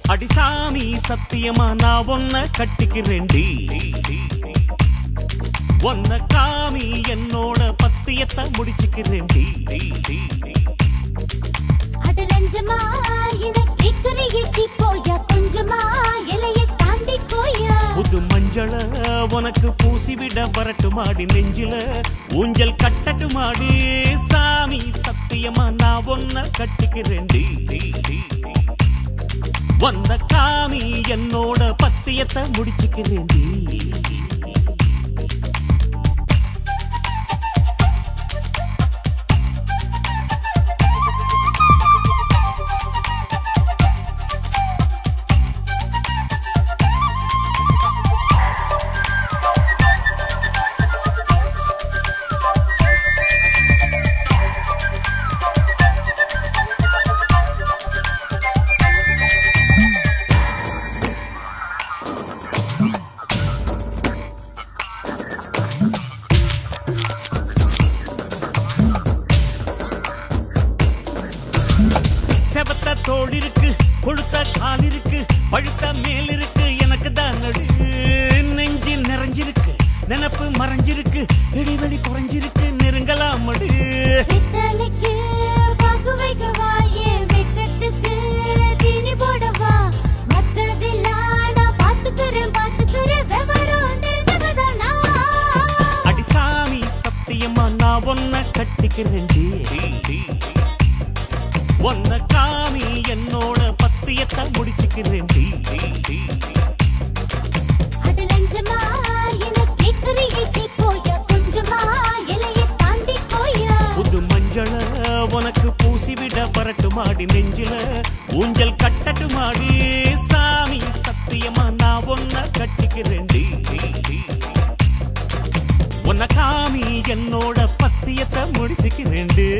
அடிசாமி சத்தியமா நான் ஒன்ன கட்டிக்கிறேன்டி ஒன்ன காமி என்னோட பத்தியத்தை முடிச்சுக்கிறேன்டி அது லஞ்சமா என கேக்குறியே போயா கொஞ்சமா எல்லையை தாண்டி போயா புது மஞ்சள உனக்கு பூசிவிட வரட்டுமாடி நெஞ்சில ஊஞ்சல் கட்டட்டுமாடி சாமி சத்தியமா நான் ஒன்ன கட்டிக்கிறேன்டி வந்த காமி என்னோட பத்தியத்தை முடிச்சுக்கிறேன்டி செவத்த தோள் இருக்கு கொழுத்த கால் இருக்கு பழுத்த மேல் இருக்கு எனக்கு தான் நடு நெஞ்சு நிறைஞ்சிருக்கு நினப்பு மறைஞ்சிருக்கு இடைவெளி குறைஞ்சிருக்கு நெருங்கலாம் மடு வெத்தலைக்கு பாகு வைக்கவா என் வெக்கத்துக்கு தீனி போடவா மத்ததெல்லாம் நான் பாத்துக்கிறேன் பாத்துக்கிறேன் விவரம் தெரிஞ்சவதானா அடிசாமி சத்தியமா நான் ஒன்ன கட்டிக்கிறேன்டி ஒன்ன காமி என்னோட பத்தியத்தை முடிச்சுக்கிறேன்டி அது லஞ்சமா என கேக்குறியே போயா கொஞ்சமா எல்லையை தாண்டி போயா புது மஞ்சள உனக்கு பூசிவிட வரட்டுமாடி நெஞ்சில ஊஞ்சல் கட்டட்டுமாடி சாமி சத்தியமா நான் ஒன்ன கட்டிக்கிறேன்டி உன்ன காமி என்னோட பத்தியத்தை முடிச்சுக்கிறேன்டி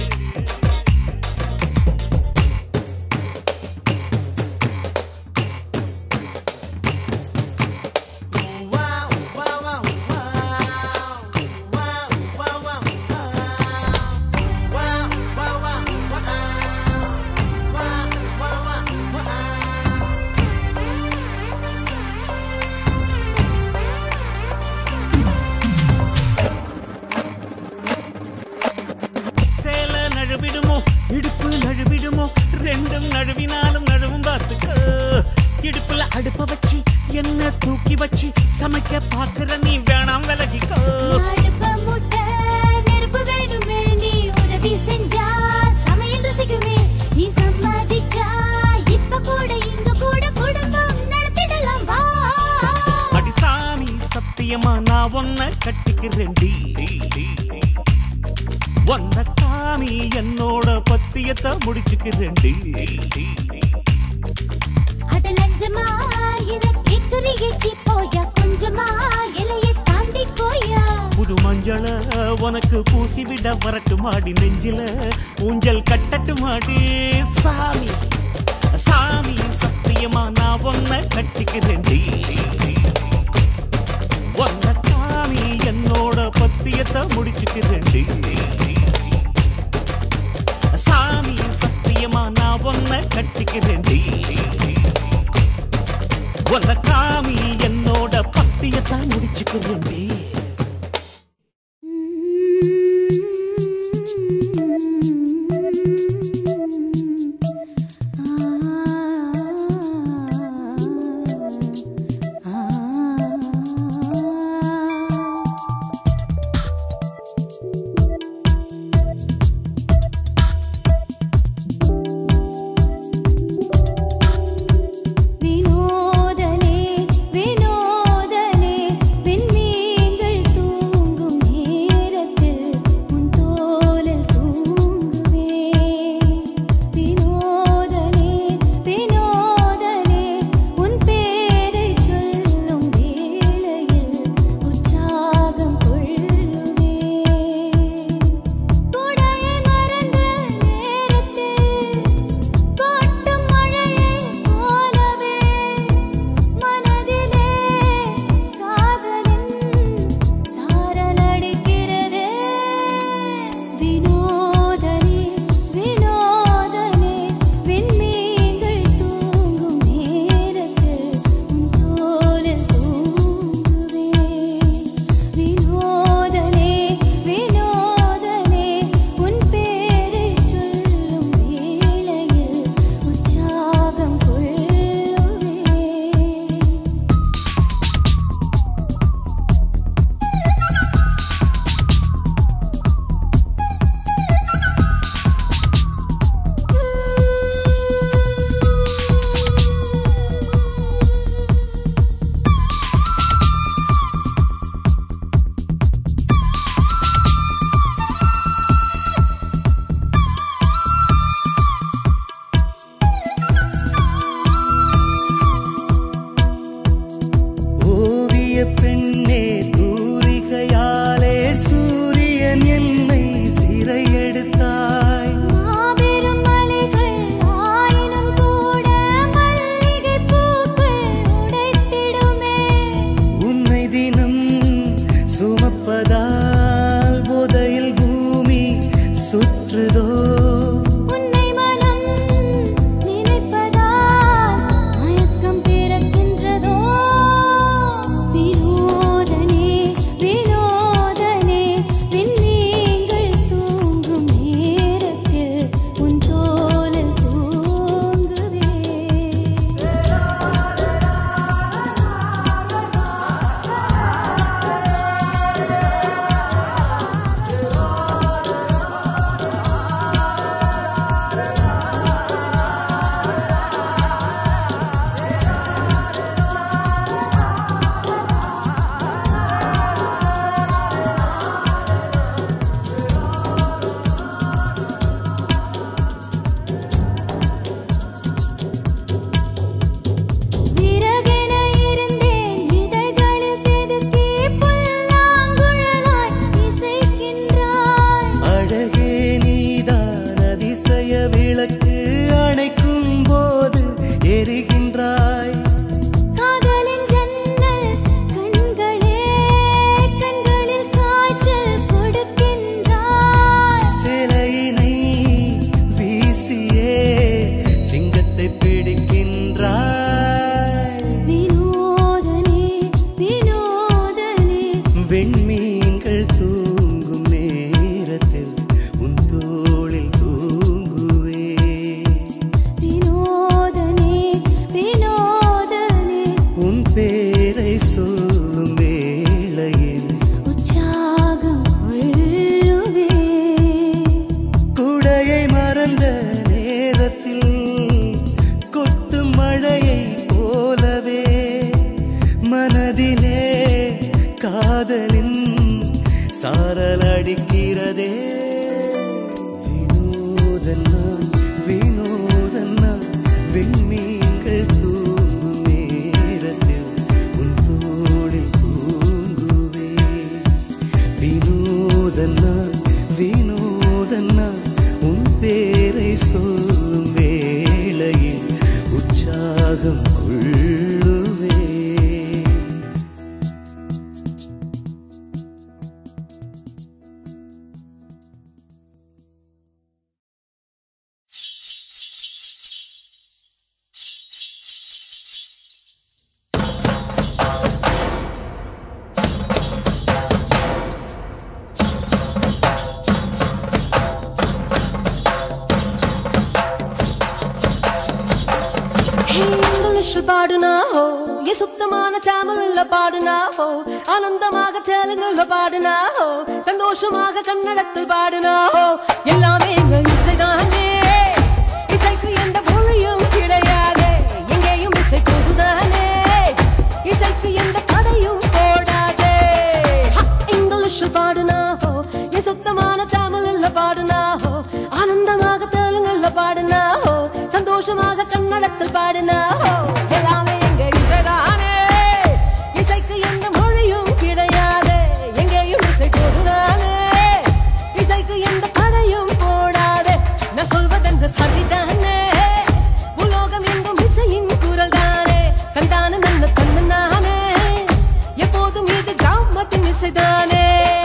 சேல நழுவிடுமோ இடுப்பு நழுவிடுமோ ரெண்டும் நழுவினாலும் நழுவும் பார்த்துக்க இடுப்புல அடுப்ப வச்சு என்ன தூக்கி வச்சு சமைக்க பாக்குற நீ வேணாம் விலகிக்கோ அடுப்ப முட்டை நெருப்பு வேணுமே நீ உதவி செஞ்சா சமையல் ருசிக்குமே நீ சம்மதிச்சா இப்ப கூட இங்க கூட குடும்பம் நடத்திடலாம் வா அடிசாமி சத்தியமா நான் ஒன்ன கட்டிக்கிறேன்டி ஒன்ன காமி என்னோட பத்தியத்தை முடிச்சுக்கிறேன்டி அது லஞ்சமா என கேக்குறியே போயா கொஞ்சமா எல்லையை தாண்டி போயா புது மஞ்சள உனக்கு பூசிவிட வரட்டுமாடி நெஞ்சில ஊஞ்சல் கட்டட்டுமாடி சாமி சாமி சத்தியமா நான் ஒன்ன கட்டிக்கிறேன்டி ஒன்ன காமி என்னோட பத்தியத்தை முடிச்சுக்கிறேன்டி சாமி சத்தியமா நான் ஒன்ன கட்டிக்கிறேன்டி ஒன்ன காமி என்னோட பத்தியத்தை முடிச்சுக்கிறேன்டி வினோதனே வினோதனே விண்மீன்கள் இங்கிலீஷில் பாடுனா ஹோ என் சுத்தமான சாமல்ல பாடுனா ஹோ ஆனந்தமாக தெலுங்குல பாடுனா ஹோ சந்தோஷமாக கன்னடத்தில் பாடுனா ஹோ எல்லாமே எங்க இசைதானே இசைக்கு எந்த மொழியும் கிடையாது எங்கேயும் இசை பொதுதானே இசைக்கு எந்த கதையும் போடாதே ஹ! இங்கிலீஷில் பாடுனா ஹோ என் சுத்தமான தமிழ்ல பாடுனா ஹோ ஆனந்தமாக தெலுங்குல பாடுனா ஹோ சந்தோஷமாக கன்னடத்தில் பாடுனா ஹோ எல்லாமே எங்க இசைதானே இசைக்கு எந்த மொழியும் கிடையாது எங்கேயும் இசை பொதுதானே இசைக்கு எந்த கதையும் போடாதே நான் சொல்வதென்று சரிதானே உலோகம் எங்கும் இசையின் குரல் தானே தந்தான நல்ல தன்னு நானே எப்போதும் இது கிராமத்தின் இசைதானே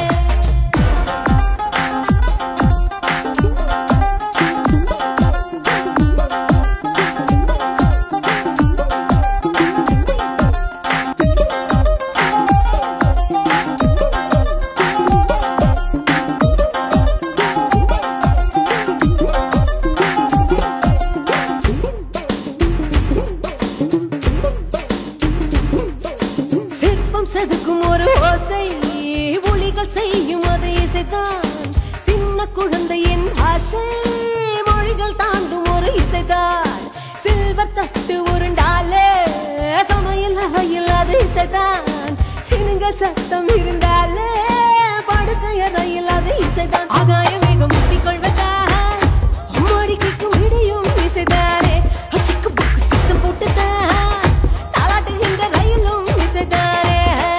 சிற்பம் செதுக்கும் ஒரு ஓசை ஒளிகள் செய்யும் அது இசைதான் சின்ன குழந்தையின் ஆசை மொழிகள் தாண்டும் ஒரு இசைதான் சில்வர் தட்டு உருண்டாலே சமையல் அறையில் அது இசைதான் சினுங்கள் சத்தம் இருந்தாலே படுக்கை அறையில் அது இசைதான் ஆகாய மேகம் முட்டிக்கொள்வதா அம்மாடிக்கும் இடையும் இசைதானே அச்சிக்கு புக்கு சத்தம் போட்டுதான் தாளாட்டுகின்ற ரயிலும் இசைதானே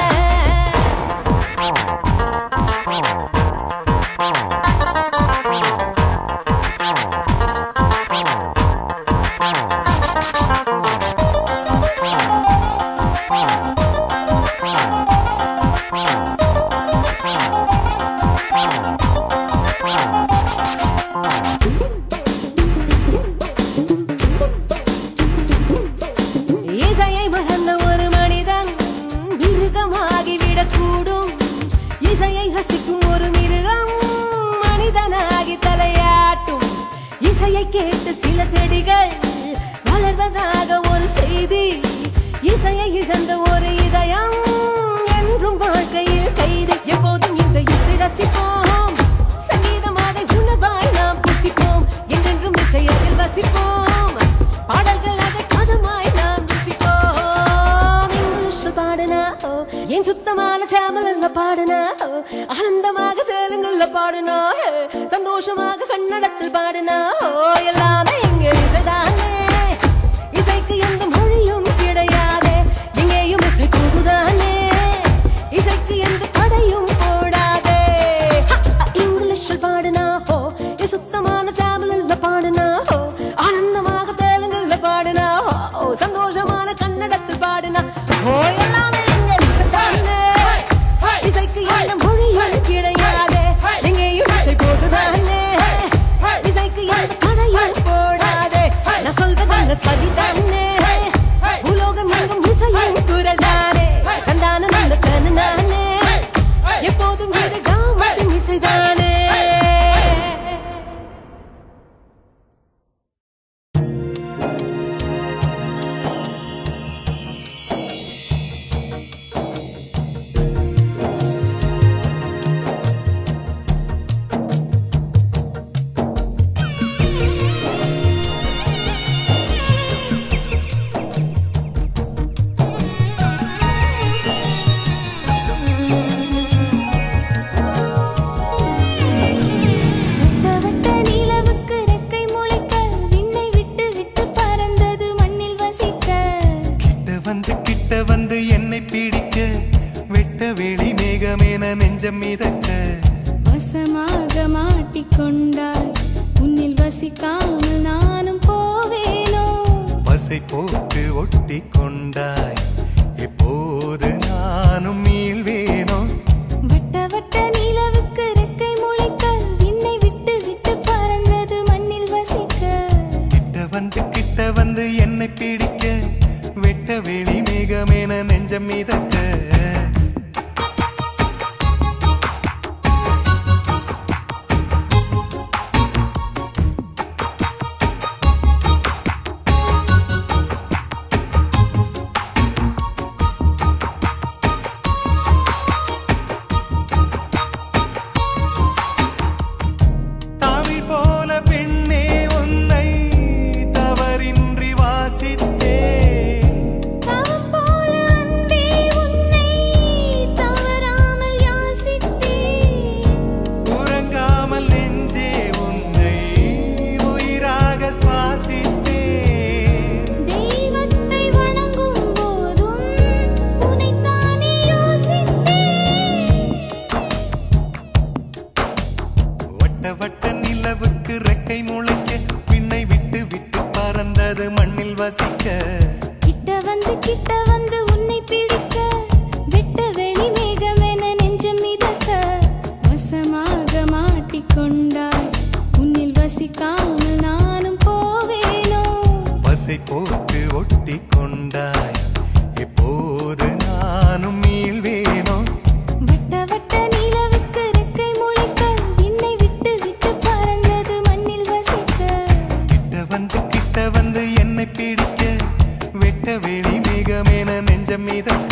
இசையை மறந்த ஒரு மனிதன் மிருகமாகி விடக்கூடும் இசையை ரசிக்கும் ஒரு மிருகம் மனிதனாகி தலையாட்டும் இசையை கேட்டு சில செடிகள் வளர்வதாக ஒரு செய்தி இசையை இழந்த ஒரு இதயம் என்றும் வாழ்க்கையில் கைது எப்போதும் இந்த இசை ரசிப்போம் சங்கீதம் அதை உணவாய் நாம் புசிப்போம் என்றென்றும் இசையில் வசிப்போம் பாடல்கள் அதை பதமாய் நாம் ருசிப்போம் இங்கிலீஷில் பாடுனா ஓ, என் சுத்தமான சாமல்ல பாடுனா ஓ, ஆனந்தமாக தெலுங்குல பாடுனா ஹே, சந்தோஷமாக கன்னடத்தில் பாடுனா ஓ, எல்லாமே இங்க இசைதானே இசைக்கு எந்த மொழியும் கிடையாது எங்கேயும் இசை போதுதானே இசைக்கு எந்த தடையும் போடாதே ஹ! இங்கிலீஷில் பாடுனா ஹோ என் சுத்தமான தமிழ்ல பாடுனா ஹோ ஆனந்தமாக தெலுங்குல பாடுனா ஹோ சந்தோஷமான கன்னடத்தில் பாடுனா ஹோ எல்லாமே இங்க இசைதானே இசைக்கு எந்த மொழியும் கிடையாது எங்கேயும் இசை போதுதானே இசைக்கு எந்த தடையும் போடாதே நான் சொல்வதென்ன சரிதானே உலோகம் எங்கும் இசையின் குரல் தானே கண்டான நல்ல கண்ணு நானே எப்போதும் இது கிராமத்தின் இசைதானே வட்ட வட்ட நிலவுக்கு ரெக்கை முளைக்க விண்ணை விட்டு விட்டு பறந்தது மண்ணில் வசிக்க கிட்ட வந்து கிட்ட வந்து என்னை பிடிக்க வெட்ட வெளி மேகமேன நெஞ்சம் மிதக்க வசமாக மாட்டிக்கொண்டாய் உன்னில் வசிக்காமல் நானும் போவேனோ பசை போட்டு ஒட்டி கொண்டாய் எப்போது நானும் மீள்வேனோ வட்ட வட்ட நிலவுக்கு ரெக்கை முளைக்க விண்ணை விட்டு விட்டு பறந்தது மண்ணில் வசிக்க கிட்ட வந்து கிட்ட வந்து என்னை பிடிக்க வெட்ட வெளி மேகமேன நெஞ்சம் மிதக்க வட்ட மண்ணில் வசிக்க கிட்ட வந்து கிட்ட வந்து உன்னை பிடிக்க வெட்ட வெளி மேகமென நெஞ்சம் மிதக்க வசமாக மாட்டிக்கொண்டாய் உன்னில் வசிக்காமல் நானும் போவேனோ பசை போட்டு ஒட்டி கொண்டாய் எப்போது நானும் மீள்வேனோ வட்ட வட்ட நிலவுக்கு ரெக்கை முளைக்க என்னை விட்டு விட்டு பறந்தது மண்ணில் வசிக்க கிட்ட வந்து கிட்ட வந்து என்னை பிடிக்க வெட்ட வெளி மேகமேன நெஞ்சம் மிதக்க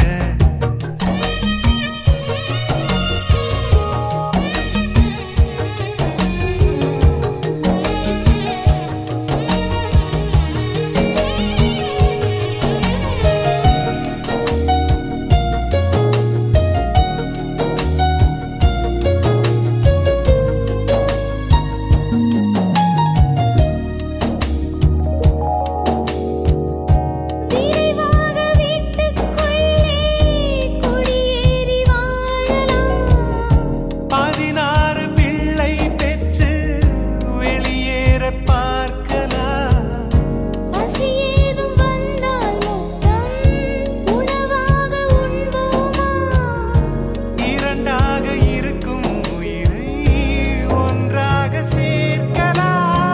விரைவாக வீட்டுக்குள்ளே குடியேறி வாழலாம் பதினாறு பிள்ளை பெற்று வெளியேற பார்க்கலாம் பசி ஏதும் வந்தால் மொத்தம் உணவாக உண்போமா இரண்டாக இருக்கும் உயிரை ஒன்றாக சேர்க்கலாம்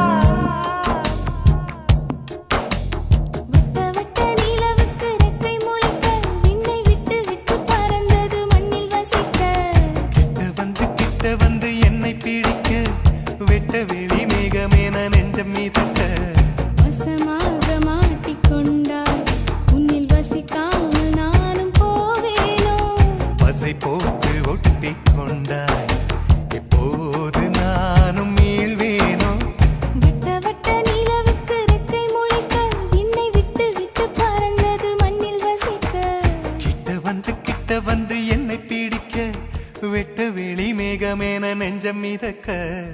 வட்ட வட்ட நிலவுக்கு ரெக்கை முளைக்க விண்ணை விட்டு விட்டு பறந்தது மண்ணில் வசிக்க கிட்ட வந்து கிட்ட வந்து என்னை பிடிக்க வெட்ட வெளி மேகமேன நெஞ்சம் மிதக்க வசமாக மாட்டிக்கொண்டாய் உன்னில் வசிக்காமல் நானும் போவேனோ பசை போட்டு ஒட்டி கொண்டாய் எப்போது நானும் மீள்வேனோ வட்ட வட்ட நிலவுக்கு ரெக்கை முளைக்க விண்ணை விட்டு விட்டு பறந்தது மண்ணில் வசிக்க கிட்ட வந்து கிட்ட வந்து என்னை பிடிக்க வெட்ட வெளி மேகமேன நெஞ்சம் மிதக்க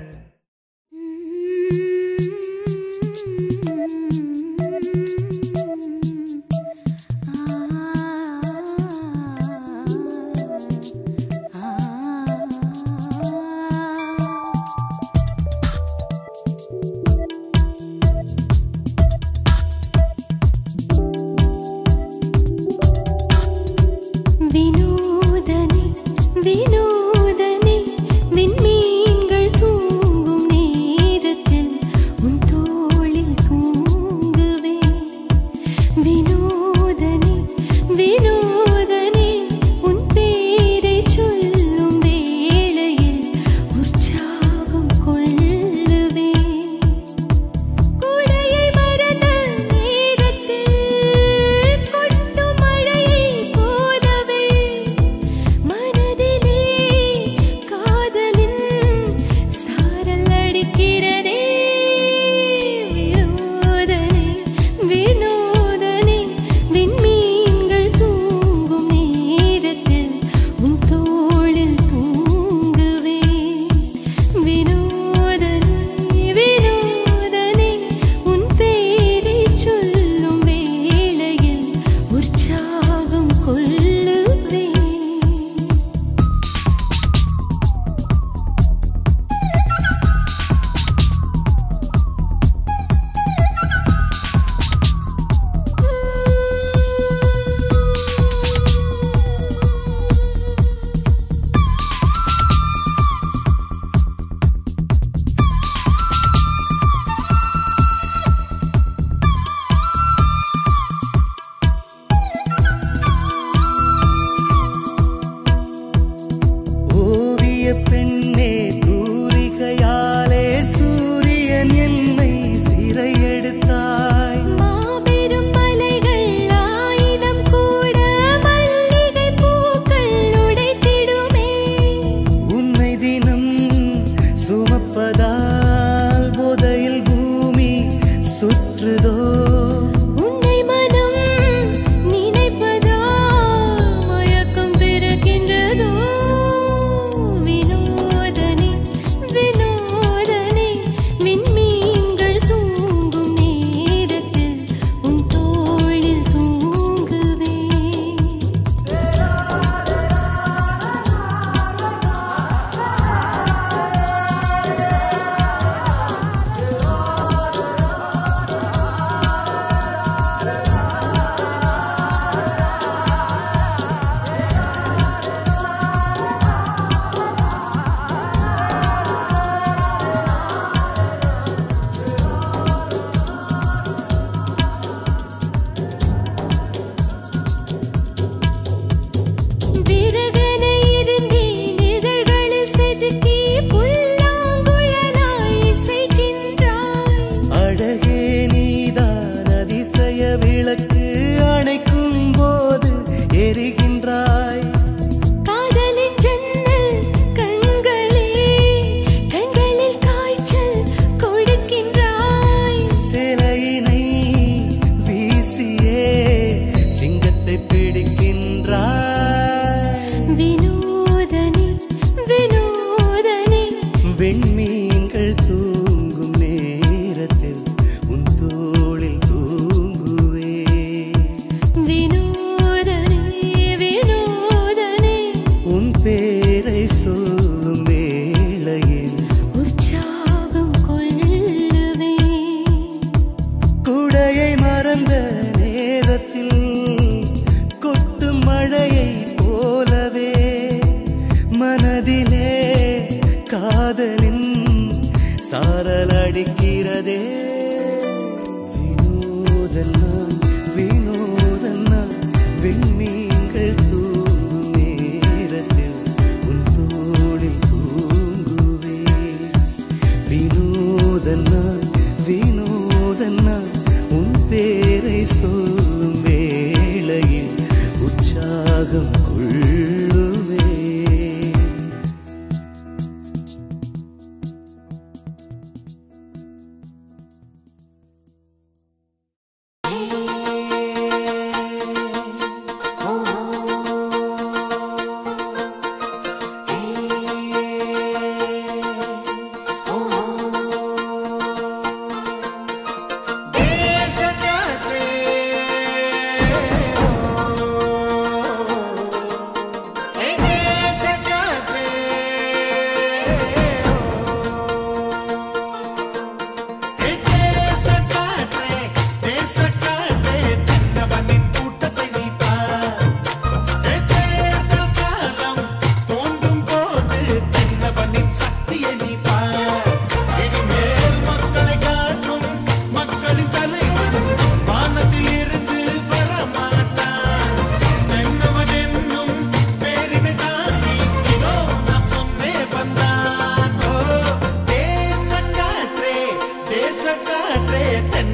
வினோதனே வினோதனே விண்மீன்கள் தூங்கும் நேரத்தில் உன் தோளில் தூங்குவேன் வினோதனே வினோதனே உன் பேரை சொல்லும் வேளையில் உற்சாகம் கொள்ளுவேன் குடையை மறந்த நேரத்தில் கொட்டும் மழையைப் போலவே மனதிலே காதலின் சாரல் அடிக்கிறதே வினோதனே வினோதனே விண்மீன்கள் தூங்கும் நேரத்தில் உன் தோளில் தூங்குவேன் வினோதனே வினோதனே உன் பேரை சொல்லும் வேளையில் உற்சாகம் கொள்ளுவேன் ஓவிய பெண்ணே தூரிகையாலே சூரியன் என்னை சிறையெடுத்தாய் மாபெரும் மலைகள் ஆயிரம் கூட மல்லிகை பூக்கள் உடைத்திடுமே உன்னை தினம் சுமப்பதால் போதையில் பூமி சுற்றுதோ உன்னை மனம் நினைப்பதால் மயக்கம் பிறக்கின்றதோ வினோதனே வினோதனே விண்மீன்கள் தூங்கும் நேரத்தில் உன் தோளில் தூங்குவேன் ஆ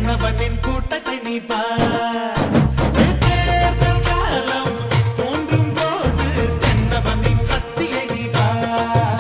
தென்னவனின் கூட்டத்தை நீ பார் தேர்தல் காலம் தோன்றும் போது தென்னவனின் சக்தியை நீ பார்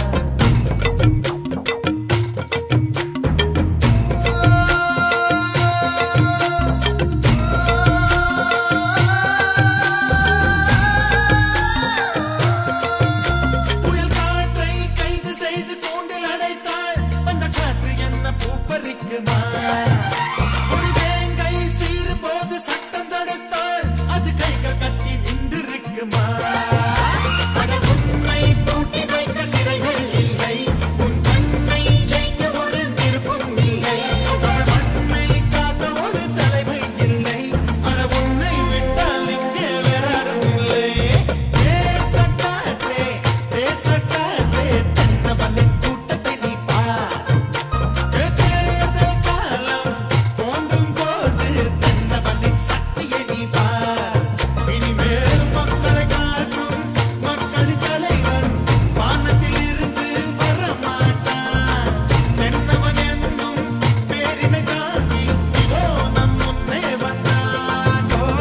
புயல் காற்றை கைது செய்து கூண்டில் அடைத்தாள் அந்த காற்று என்ன பூப்பறிக்குமா ஒரு வேங்கை சீரும் போது சட்டம் தடுத்தாள் அது கைகள் கட்டி நின்றிருக்குமா அட உன்னை பூட்டி வைக்க சிறைகள் இல்லை உன் கண்ணை ஜெயிக்க ஒரு நெருப்பும் இல்லை அவள் மண்ணை காக்க ஒரு தலைமை இல்லை அட உன்னை விட்டால் இங்கே வேறாரும் இல்லை தேசக்காற்றே தேசக்காற்றே தென்னவனின் கூட்டத்தை நீ பார் தேர்தல் காலம் தோன்றும் போது தென்னவனின் சக்தியை நீ பார் இனிமேல் மக்களை காக்கும் மக்கள் தலைவன் வானத்தில் இருந்து வரமாட்டான் தென்னவன் என்னும் பேரினை தாங்கி இதோ நம் முன்னே வந்தான் ஓ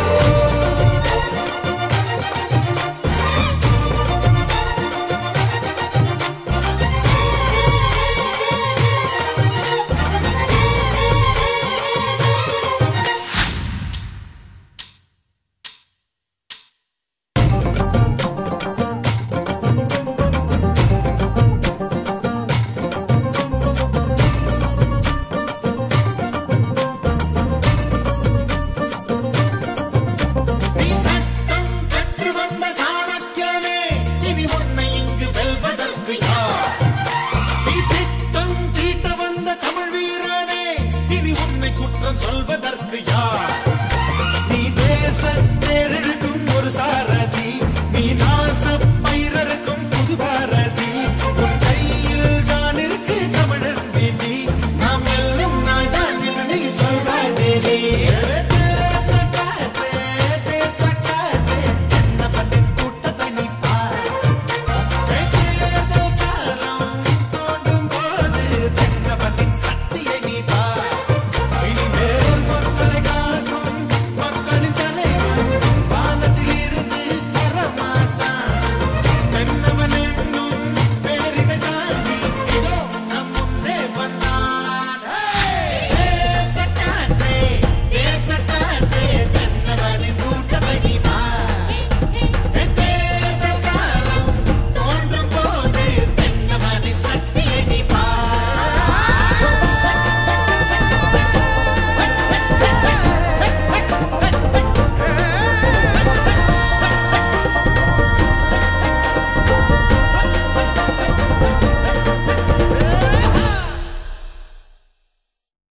நீ சட்டம் கற்று வந்த சாணக்கியனே இனி உன்னை இங்கு வெல்வதற்கு யார் நீ திட்டம் தீட்ட வந்த தமிழ் வீரனே இனி உன்னை குற்றம் சொல்வ